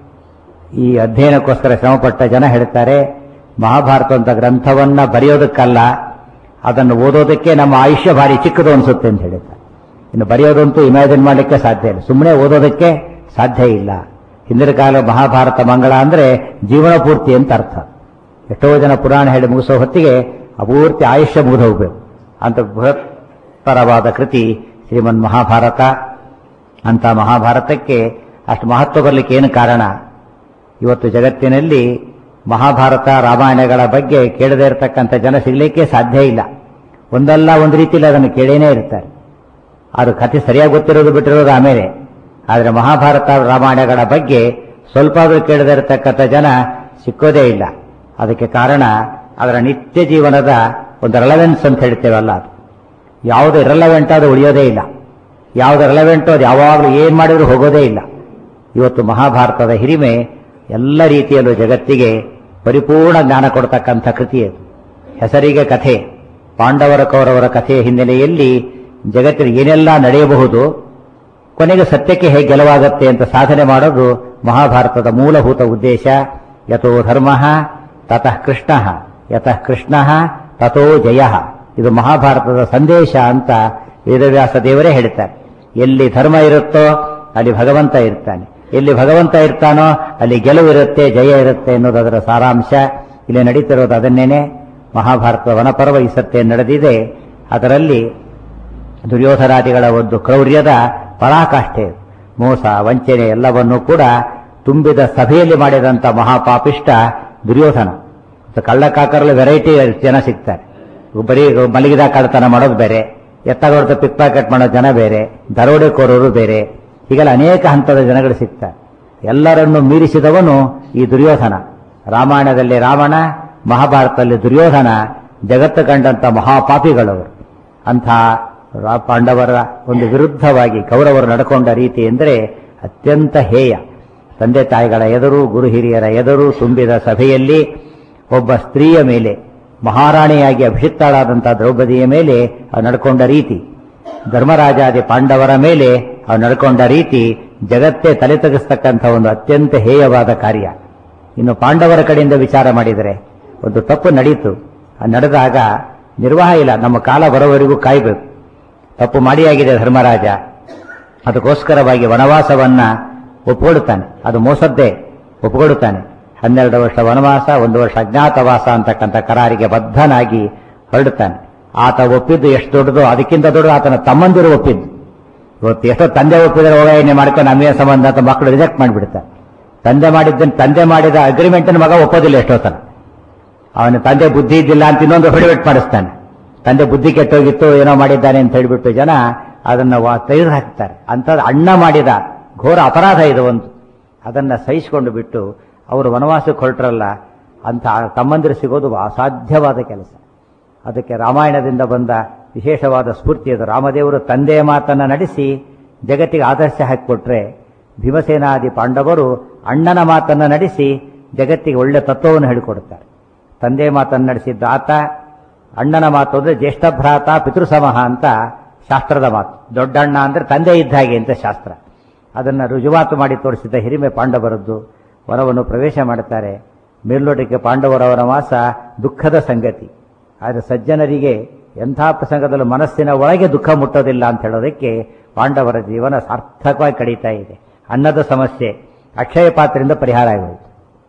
ಈ ಅಧ್ಯಯನಕ್ಕೋಸ್ಕರ ಶ್ರಮಪಟ್ಟ ಜನ ಹೇಳ್ತಾರೆ ಮಹಾಭಾರತ ಅಂತ ಗ್ರಂಥವನ್ನ ಬರೆಯೋದಕ್ಕಲ್ಲ ಅದನ್ನು ಓದೋದಕ್ಕೆ ನಮ್ಮ ಆಯುಷ್ಯ ಭಾರಿ ಚಿಕ್ಕದು ಅನಿಸುತ್ತೆ ಅಂತ ಹೇಳಿದ್ದಾರೆ ಇನ್ನು ಬರೆಯೋದಂತೂ ಇಮ್ಯಾಜಿನ್ ಮಾಡಲಿಕ್ಕೆ ಸಾಧ್ಯ ಇಲ್ಲ ಸುಮ್ಮನೆ ಓದೋದಕ್ಕೆ ಸಾಧ್ಯ ಇಲ್ಲ ಹಿಂದಿನ ಕಾಲ ಮಹಾಭಾರತ ಮಂಗಳ ಅಂದ್ರೆ ಜೀವನ ಪೂರ್ತಿ ಅಂತ ಅರ್ಥ ಎಷ್ಟೋ ಜನ ಪುರಾಣ ಹೇಳಿ ಮುಗಿಸೋ ಹೊತ್ತಿಗೆ ಅಪೂರ್ತಿ ಆಯುಷ್ಯ ಮುಗಿದು ಹೋಗ್ಬೇಕು ಅಂತ ಬೃಹತ್ತರವಾದ ಕೃತಿ ಶ್ರೀಮನ್ ಮಹಾಭಾರತ ಅಂತ ಮಹಾಭಾರತಕ್ಕೆ ಅಷ್ಟು ಮಹತ್ವ ಬರಲಿಕ್ಕೆ ಏನು ಕಾರಣ ಇವತ್ತು ಜಗತ್ತಿನಲ್ಲಿ ಮಹಾಭಾರತ ರಾಮಾಯಣಗಳ ಬಗ್ಗೆ ಕೇಳದೇ ಇರತಕ್ಕಂಥ ಜನ ಸಿಗಲಿಕ್ಕೆ ಸಾಧ್ಯ ಇಲ್ಲ ಒಂದಲ್ಲ ಒಂದು ರೀತಿಯಲ್ಲಿ ಅದನ್ನು ಕೇಳೇನೇ ಇರ್ತಾರೆ ಅದು ಕಥೆ ಸರಿಯಾಗಿ ಗೊತ್ತಿರೋದು ಬಿಟ್ಟಿರೋದು ಆಮೇಲೆ ಆದರೆ ಮಹಾಭಾರತ ರಾಮಾಯಣಗಳ ಬಗ್ಗೆ ಸ್ವಲ್ಪ ಆದರೂ ಕೇಳದೇ ಇರತಕ್ಕಂಥ ಜನ ಸಿಕ್ಕೋದೇ ಇಲ್ಲ ಅದಕ್ಕೆ ಕಾರಣ ಅದರ ನಿತ್ಯ ಜೀವನದ ಒಂದು ರೆಲವೆನ್ಸ್ ಅಂತ ಹೇಳ್ತೇವಲ್ಲ ಅದು ಯಾವುದು ರೆಲವೆಂಟ್ ಅದು ಉಳಿಯೋದೇ ಇಲ್ಲ ಯಾವುದು ರೆಲವೆಂಟು ಅದು ಯಾವಾಗಲೂ ಏನು ಮಾಡಿದ್ರು ಹೋಗೋದೇ ಇಲ್ಲ ಇವತ್ತು ಮಹಾಭಾರತದ ಹಿರಿಮೆ ಎಲ್ಲ ರೀತಿಯಲ್ಲೂ ಜಗತ್ತಿಗೆ ಪರಿಪೂರ್ಣ ಜ್ಞಾನ ಕೊಡ್ತಕ್ಕಂಥ ಕೃತಿ ಅದು ಹೆಸರಿಗೆ ಕಥೆ ಪಾಂಡವರ ಕೌರವರ ಕಥೆಯ ಹಿನ್ನೆಲೆಯಲ್ಲಿ ಜಗತ್ತಿನ ಏನೆಲ್ಲ ನಡೆಯಬಹುದು ಕೊನೆಗೆ ಸತ್ಯಕ್ಕೆ ಹೇಗೆ ಗೆಲುವಾಗತ್ತೆ ಅಂತ ಸಾಧನೆ ಮಾಡೋದು ಮಹಾಭಾರತದ ಮೂಲಭೂತ ಉದ್ದೇಶ ಯಥೋ ಧರ್ಮ ತತಃ ಕೃಷ್ಣ ಯತಃ ಕೃಷ್ಣ ತಥೋ ಜಯ ಇದು ಮಹಾಭಾರತದ ಸಂದೇಶ ಅಂತ ವೇದವ್ಯಾಸ ದೇವರೇ ಹೇಳ್ತಾರೆ ಎಲ್ಲಿ ಧರ್ಮ ಇರುತ್ತೋ ಅಲ್ಲಿ ಭಗವಂತ ಇರ್ತಾನೆ ಎಲ್ಲಿ ಭಗವಂತ ಇರ್ತಾನೋ ಅಲ್ಲಿ ಗೆಲುವು ಇರುತ್ತೆ ಜಯ ಇರುತ್ತೆ ಅನ್ನೋದು ಅದರ ಸಾರಾಂಶ ಇಲ್ಲಿ ನಡೀತಿರೋದು ಅದನ್ನೇನೆ ಮಹಾಭಾರತದ ವನಪರ್ವ ಈ ಸತ್ಯ ನಡೆದಿದೆ ಅದರಲ್ಲಿ ದುರ್ಯೋಧನಾದಿಗಳ ಒಂದು ಕ್ರೌರ್ಯದ ಪರಾಕಾಷ್ಠೆ ಮೋಸ ವಂಚನೆ ಎಲ್ಲವನ್ನೂ ಕೂಡ ತುಂಬಿದ ಸಭೆಯಲ್ಲಿ ಮಾಡಿದಂಥ ಮಹಾಪಾಪಿಷ್ಟ ದುರ್ಯೋಧನ ಕಳ್ಳಕಾಕರಲ್ಲಿ ವೆರೈಟಿ ಜನ ಸಿಗ್ತಾರೆ ಬರೀ ಮಲಗಿದ ಕಳ್ತನ ಮಾಡೋದು ಬೇರೆ ಎತ್ತಗೊಡ್ತ ಪಿಕ್ ಪ್ಯಾಕೆಟ್ ಮಾಡೋ ಜನ ಬೇರೆ ದರೋಡೆಕೋರರು ಬೇರೆ ಹೀಗೆಲ್ಲ ಅನೇಕ ಹಂತದ ಜನಗಳು ಸಿಗ್ತಾರೆ ಎಲ್ಲರನ್ನು ಮೀರಿಸಿದವನು ಈ ದುರ್ಯೋಧನ ರಾಮಾಯಣದಲ್ಲಿ ರಾವಣ ಮಹಾಭಾರತದಲ್ಲಿ ದುರ್ಯೋಧನ ಜಗತ್ತು ಕಂಡಂತ ಮಹಾಪಾಪಿಗಳವರು ಅಂಥ ರಾ- ಪಾಂಡವರ ಒಂದು ವಿರುದ್ಧವಾಗಿ ಕೌರವರು ನಡ್ಕೊಂಡ ರೀತಿ ಎಂದರೆ ಅತ್ಯಂತ ಹೇಯ ತಂದೆ ತಾಯಿಗಳ ಎದುರು ಗುರು ಹಿರಿಯರ ಎದುರು ತುಂಬಿದ ಸಭೆಯಲ್ಲಿ ಒಬ್ಬ ಸ್ತ್ರೀಯ ಮೇಲೆ ಮಹಾರಾಣಿಯಾಗಿ ಅಭಿಷಿಕ್ತಳಾದಂಥ ದ್ರೌಪದಿಯ ಮೇಲೆ ಅವ್ರು ನಡ್ಕೊಂಡ ರೀತಿ ಧರ್ಮರಾಜಾದಿ ಪಾಂಡವರ ಮೇಲೆ ಅವ್ರು ನಡ್ಕೊಂಡ ರೀತಿ ಜಗತ್ತೇ ತಲೆ ತಗ್ಗಿಸ್ತಕ್ಕಂಥ ಒಂದು ಅತ್ಯಂತ ಹೇಯವಾದ ಕಾರ್ಯ ಇನ್ನು ಪಾಂಡವರ ಕಡೆಯಿಂದ ವಿಚಾರ ಮಾಡಿದರೆ ಒಂದು ತಪ್ಪು ನಡೀತು ಆ ನಡೆದಾಗ ನಿರ್ವಾಹ ಇಲ್ಲ ನಮ್ಮ ಕಾಲ ಬರೋವರೆಗೂ ಕಾಯಬೇಕು ತಪ್ಪು ಮಾಡಿಯಾಗಿದೆ ಧರ್ಮರಾಜ ಅದಕ್ಕೋಸ್ಕರವಾಗಿ ವನವಾಸವನ್ನ ಒಪ್ಪಿಕೊಳ್ಳುತ್ತಾನೆ ಅದು ಮೋಸದ್ದೇ ಒಪ್ಪಿಕೊಳ್ಳುತ್ತಾನೆ ಹನ್ನೆರಡು ವರ್ಷ ವನವಾಸ ಒಂದು ವರ್ಷ ಅಜ್ಞಾತವಾಸ ಅಂತಕ್ಕಂಥ ಕರಾರಿಗೆ ಬದ್ಧನಾಗಿ ಹೊರಡುತ್ತಾನೆ ಆತ ಒಪ್ಪಿದ್ದು ಎಷ್ಟು ದೊಡ್ಡದು ಅದಕ್ಕಿಂತ ದೊಡ್ಡದು ಆತನ ತಮ್ಮಂದಿರು ಒಪ್ಪಿದ್ದು ಇವತ್ತು ಎಷ್ಟೋ ತಂದೆ ಒಪ್ಪಿದರೆ ಹೋಗಾಯನೆ ಮಾಡ್ಕೊಂಡು ನಮಗೆ ಸಂಬಂಧ ಅಂತ ಮಕ್ಕಳು ರಿಜೆಕ್ಟ್ ಮಾಡಿಬಿಡ್ತಾರೆ ತಂದೆ ಮಾಡಿದ್ದನ್ನು ತಂದೆ ಮಾಡಿದ ಅಗ್ರಿಮೆಂಟ್ ಮಗ ಒಪ್ಪೋದಿಲ್ಲ ಎಷ್ಟೋ ಸಲ ಅವನ ತಂದೆ ಬುದ್ಧಿ ಇದ್ದಿಲ್ಲ ಅಂತ ಇನ್ನೊಂದು ಹೊಡಿಬಿಟ್ಟು ಮಾಡಿಸ್ತಾನೆ ತಂದೆ ಬುದ್ಧಿ ಕೆಟ್ಟೋಗಿತ್ತು ಏನೋ ಮಾಡಿದ್ದಾನೆ ಅಂತ ಹೇಳಿಬಿಟ್ಟು ಜನ ಅದನ್ನು ವಾ- ತೆಗೆದು ಹಾಕ್ತಾರೆ ಅಂಥದ್ದು ಅಣ್ಣ ಮಾಡಿದ ಘೋರ ಅಪರಾಧ ಇದು ಒಂದು ಅದನ್ನ ಸಹಿಸಿಕೊಂಡು ಬಿಟ್ಟು ಅವರು ವನವಾಸಕ್ಕೆ ಹೊರಟ್ರಲ್ಲ ಅಂತ ತಮ್ಮಂದಿರು ಸಿಗೋದು ಅಸಾಧ್ಯವಾದ ಕೆಲಸ ಅದಕ್ಕೆ ರಾಮಾಯಣದಿಂದ ಬಂದ ವಿಶೇಷವಾದ ಸ್ಫೂರ್ತಿ ಅದು ರಾಮದೇವರು ತಂದೆಯ ಮಾತನ್ನ ನಡೆಸಿ ಜಗತ್ತಿಗೆ ಆದರ್ಶ ಹಾಕಿಕೊಟ್ರೆ ಭೀಮಸೇನಾದಿ ಪಾಂಡವರು ಅಣ್ಣನ ಮಾತನ್ನ ನಡೆಸಿ ಜಗತ್ತಿಗೆ ಒಳ್ಳೆ ತತ್ವವನ್ನು ಹೇಳಿಕೊಡುತ್ತಾರೆ ತಂದೆ ಮಾತನ್ನು ನಡೆಸಿದ್ದ ಆತ ಅಣ್ಣನ ಮಾತು ಅಂದ್ರೆ ಜ್ಯೇಷ್ಠ ಭ್ರಾತ ಪಿತೃಸಮಃ ಅಂತ ಶಾಸ್ತ್ರದ ಮಾತು ದೊಡ್ಡಣ್ಣ ಅಂದ್ರೆ ತಂದೆ ಇದ್ದ ಹಾಗೆ ಅಂತ ಶಾಸ್ತ್ರ ಅದನ್ನ ರುಜುವಾತು ಮಾಡಿ ತೋರಿಸಿದ ಹಿರಿಮೆ ಪಾಂಡವರದ್ದು ವನವನ್ನು ಪ್ರವೇಶ ಮಾಡುತ್ತಾರೆ ಮೇಲ್ನೋಟಕ್ಕೆ ಪಾಂಡವರ ವನವಾಸ ದುಃಖದ ಸಂಗತಿ ಆದರೆ ಸಜ್ಜನರಿಗೆ ಎಂಥ ಪ್ರಸಂಗದಲ್ಲೂ ಮನಸ್ಸಿನ ಒಳಗೆ ದುಃಖ ಮುಟ್ಟೋದಿಲ್ಲ ಅಂತ ಹೇಳೋದಕ್ಕೆ ಪಾಂಡವರ ಜೀವನ ಸಾರ್ಥಕವಾಗಿ ಕಳೀತಾ ಇದೆ ಅನ್ನದ ಸಮಸ್ಯೆ ಅಕ್ಷಯ ಪಾತ್ರೆಯಿಂದ ಪರಿಹಾರ ಆಗೋಯ್ತು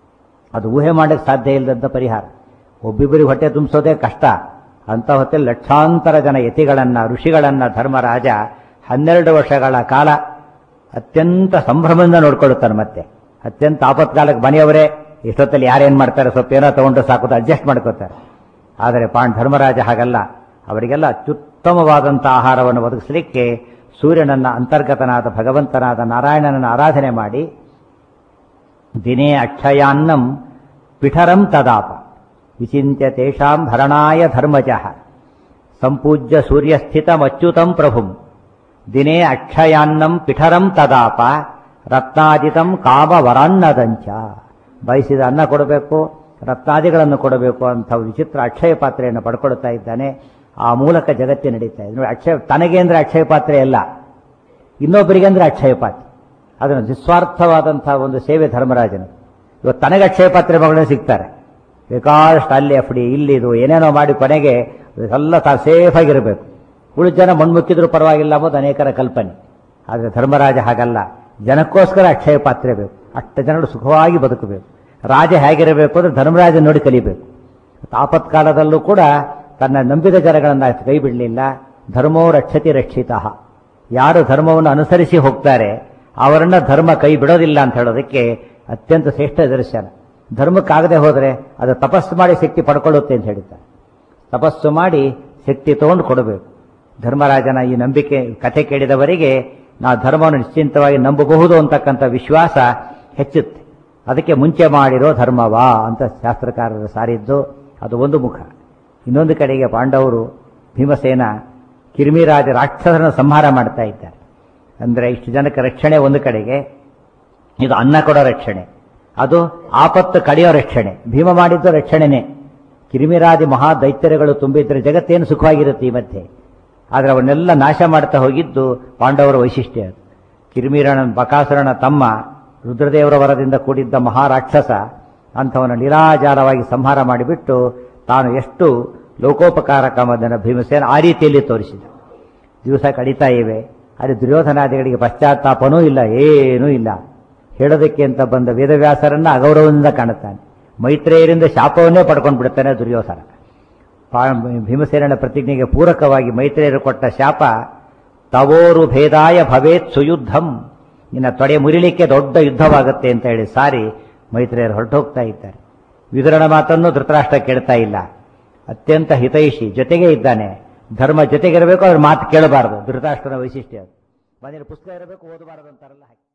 ಅದು ಊಹೆ ಮಾಡಕ್ಕೆ ಸಾಧ್ಯ ಇಲ್ಲದಂಥ ಪರಿಹಾರ ಒಬ್ಬಿಬ್ಬರಿಗೆ ಹೊಟ್ಟೆ ತುಂಬಿಸೋದೇ ಕಷ್ಟ ಅಂತ ಹೊತ್ತಲ್ಲಿ ಲಕ್ಷಾಂತರ ಜನ ಯತಿಗಳನ್ನ ಋಷಿಗಳನ್ನ ಧರ್ಮರಾಜ ಹನ್ನೆರಡು ವರ್ಷಗಳ ಕಾಲ ಅತ್ಯಂತ ಸಂಭ್ರಮದಿಂದ ನೋಡ್ಕೊಳ್ಳುತ್ತಾನೆ ಮತ್ತೆ ಅತ್ಯಂತ ಆಪತ್ಕಾಲಕ್ಕೆ ಮನೆಯವರೇ ಇಷ್ಟೊತ್ತಲ್ಲಿ ಯಾರೇನ್ ಮಾಡ್ತಾರೆ ಸ್ವಲ್ಪ ಏನೋ ತಗೊಂಡು ಸಾಕು ಅಡ್ಜಸ್ಟ್ ಮಾಡ್ಕೋತಾರೆ ಆದರೆ ಪಾಂಡ್ ಧರ್ಮರಾಜ ಹಾಗಲ್ಲ ಅವರಿಗೆಲ್ಲ ಅತ್ಯುತ್ತಮವಾದಂಥ ಆಹಾರವನ್ನು ಒದಗಿಸಲಿಕ್ಕೆ ಸೂರ್ಯನನ್ನ ಅಂತರ್ಗತನಾದ ಭಗವಂತನಾದ ನಾರಾಯಣನನ್ನು ಆರಾಧನೆ ಮಾಡಿ ದಿನೇ ಅಕ್ಷಯಾನ್ನಂ ಪಿಠರಂ ತದಾಪ ವಿಚಿಂತ್ಯ ತೇಷಾಂ ಭರಣಾಯ ಧರ್ಮಜಃ ಸಂಪೂಜ್ಯ ಸೂರ್ಯಸ್ಥಿತಮಚ್ಯುತಂ ಪ್ರಭುಂ ದಿನೇ ಅಕ್ಷಯಾನ್ನಂ ಪಿಠರಂ ತದಾಪ ರತ್ನಾದಿತಂ ಕಾಮವರಾನ್ನದಂಚ ಬಯಸಿದ ಅನ್ನ ಕೊಡಬೇಕು ರತ್ನಾದಿಗಳನ್ನು ಕೊಡಬೇಕು ಅಂತ ವಿಚಿತ್ರ ಅಕ್ಷಯ ಪಾತ್ರೆಯನ್ನು ಪಡ್ಕೊಳ್ತಾ ಇದ್ದಾನೆ ಆ ಮೂಲಕ ಜಗತ್ತೇ ನಡೀತಾ ಇದೆ ನೋಡಿ ಅಕ್ಷಯ ತನಗೆ ಅಂದ್ರೆ ಅಕ್ಷಯ ಪಾತ್ರೆ ಅಲ್ಲ ಇನ್ನೊಬ್ಬರಿಗೆ ಅಂದ್ರೆ ಅಕ್ಷಯ ಪಾತ್ರೆ ಅದನ್ನು ನಿಸ್ವಾರ್ಥವಾದಂತಹ ಒಂದು ಸೇವೆ ಧರ್ಮರಾಜನ ಇವತ್ತು ತನಗೆ ಅಕ್ಷಯ ಪಾತ್ರೆ ಮಗಳೇ ಸಿಗ್ತಾರೆ ಬೇಕಾದಷ್ಟು ಅಲ್ಲಿ ಎಫ್ ಡಿ ಇಲ್ಲಿದು ಏನೇನೋ ಮಾಡಿ ಕೊನೆಗೆ ಎಲ್ಲ ತಾ ಸೇಫ್ ಆಗಿರಬೇಕು ಉಳಿದ ಜನ ಮಣ್ಮುಕ್ಕಿದ್ರು ಪರವಾಗಿಲ್ಲ ಅನ್ನೋದು ಅನೇಕರ ಕಲ್ಪನೆ ಆದರೆ ಧರ್ಮರಾಜ ಹಾಗಲ್ಲ ಜನಕ್ಕೋಸ್ಕರ ಅಕ್ಷಯ ಪಾತ್ರೆ ಬೇಕು ಅಷ್ಟು ಜನರು ಸುಖವಾಗಿ ಬದುಕಬೇಕು ರಾಜ ಹೇಗಿರಬೇಕು ಅಂದ್ರೆ ಧರ್ಮರಾಜ ನೋಡಿ ಕಲಿಬೇಕು ಆಪತ್ಕಾಲದಲ್ಲೂ ಕೂಡ ತನ್ನ ನಂಬಿದ ಜನಗಳನ್ನ ಕೈ ಬಿಡಲಿಲ್ಲ ಧರ್ಮೋ ರಕ್ಷತಿ ರಕ್ಷಿತ ಯಾರು ಧರ್ಮವನ್ನು ಅನುಸರಿಸಿ ಹೋಗ್ತಾರೆ ಅವರನ್ನ ಧರ್ಮ ಕೈ ಬಿಡೋದಿಲ್ಲ ಅಂತ ಹೇಳೋದಕ್ಕೆ ಅತ್ಯಂತ ಶ್ರೇಷ್ಠ ದರ್ಶನ ಧರ್ಮಕ್ಕಾಗದೆ ಹೋದರೆ ಅದು ತಪಸ್ಸು ಮಾಡಿ ಶಕ್ತಿ ಪಡ್ಕೊಳ್ಳುತ್ತೆ ಅಂತ ಹೇಳಿದ್ದಾರೆ ತಪಸ್ಸು ಮಾಡಿ ಶಕ್ತಿ ತಗೊಂಡು ಕೊಡಬೇಕು ಧರ್ಮರಾಜನ ಈ ನಂಬಿಕೆ ಕಥೆ ಕೇಳಿದವರಿಗೆ ನಾವು ಧರ್ಮವನ್ನು ನಿಶ್ಚಿಂತವಾಗಿ ನಂಬಬಹುದು ಅಂತಕ್ಕಂಥ ವಿಶ್ವಾಸ ಹೆಚ್ಚುತ್ತೆ ಅದಕ್ಕೆ ಮುಂಚೆ ಮಾಡಿರೋ ಧರ್ಮವಾ ಅಂತ ಶಾಸ್ತ್ರಕಾರರು ಸಾರಿದ್ದು ಅದು ಒಂದು ಮುಖ ಇನ್ನೊಂದು ಕಡೆಗೆ ಪಾಂಡವರು ಭೀಮಸೇನ ಕಿರ್ಮಿರಾಜ ರಾಕ್ಷಸರನ್ನು ಸಂಹಾರ ಮಾಡ್ತಾ ಇದ್ದಾರೆ ಅಂದರೆ ಇಷ್ಟು ಜನಕ್ಕೆ ರಕ್ಷಣೆ ಒಂದು ಕಡೆಗೆ ಇದು ಅನ್ನ ಕೊಡೋ ರಕ್ಷಣೆ ಅದು ಆಪತ್ತು ಕಳೆಯೋ ರಕ್ಷಣೆ ಭೀಮ ಮಾಡಿದ್ದು ರಕ್ಷಣೆನೇ ಕಿರಿಮಿರಾದಿ ಮಹಾ ದೈತ್ಯರುಗಳು ತುಂಬಿದ್ರೆ ಜಗತ್ತೇನು ಸುಖವಾಗಿರುತ್ತೆ ಈ ಮಧ್ಯೆ ಆದರೆ ಅವನ್ನೆಲ್ಲ ನಾಶ ಮಾಡ್ತಾ ಹೋಗಿದ್ದು ಪಾಂಡವರ ವೈಶಿಷ್ಟ್ಯ ಅದು ಕಿರಿಮಿರನ ಬಕಾಸುರನ ತಮ್ಮ ರುದ್ರದೇವರ ವರದಿಂದ ಕೂಡಿದ್ದ ಮಹಾರಾಕ್ಷಸ ಅಂಥವನ ನಿರಾಜಾರವಾಗಿ ಸಂಹಾರ ಮಾಡಿಬಿಟ್ಟು ತಾನು ಎಷ್ಟು ಲೋಕೋಪಕಾರಕ ಮದನ ಭೀಮಸೇನ ಆ ರೀತಿಯಲ್ಲಿ ತೋರಿಸಿದ ದಿವಸ ಕಡಿತಾ ಇವೆ ಆದರೆ ದುರ್ಯೋಧನಾದಿಗಳಿಗೆ ಪಶ್ಚಾತ್ತಾಪನೂ ಇಲ್ಲ ಏನೂ ಇಲ್ಲ ಹೇಳೋದಕ್ಕೆ ಅಂತ ಬಂದ ವೇದವ್ಯಾಸರನ್ನ ಅಗೌರವದಿಂದ ಕಾಣುತ್ತಾನೆ ಮೈತ್ರೇಯರಿಂದ ಶಾಪವನ್ನೇ ಪಡ್ಕೊಂಡು ಬಿಡ್ತಾನೆ ದುರ್ಯೋಧನ ಪಾ- ಭೀಮಸೇನನ ಪ್ರತಿಜ್ಞೆಗೆ ಪೂರಕವಾಗಿ ಮೈತ್ರೇಯರು ಕೊಟ್ಟ ಶಾಪ ತವೋರು ಭೇದಾಯ ಭವೇತ್ ಸುಯುದ್ಧಂ ನಿನ್ನ ತೊಡೆ ಮುರಿಲಿಕ್ಕೆ ದೊಡ್ಡ ಯುದ್ಧವಾಗುತ್ತೆ ಅಂತ ಹೇಳಿ ಸಾರಿ ಮೈತ್ರೇಯರು ಹೊರಟೋಗ್ತಾ ಇದ್ದಾರೆ ವಿದುರನ ಮಾತನ್ನು ಧೃತರಾಷ್ಟ್ರ ಕೇಳ್ತಾ ಇಲ್ಲ ಅತ್ಯಂತ ಹಿತೈಷಿ ಜೊತೆಗೆ ಇದ್ದಾನೆ ಧರ್ಮ ಜೊತೆಗಿರಬೇಕು ಅದ್ರ ಮಾತು ಕೇಳಬಾರದು ಧೃತರಾಷ್ಟ್ರನ ವೈಶಿಷ್ಟ್ಯ ಅದು ಮನೇಲಿ ಪುಸ್ತಕ ಇರಬೇಕು ಓದಬಾರದು ಅಂತಾರಲ್ಲ ಹಾಗೆ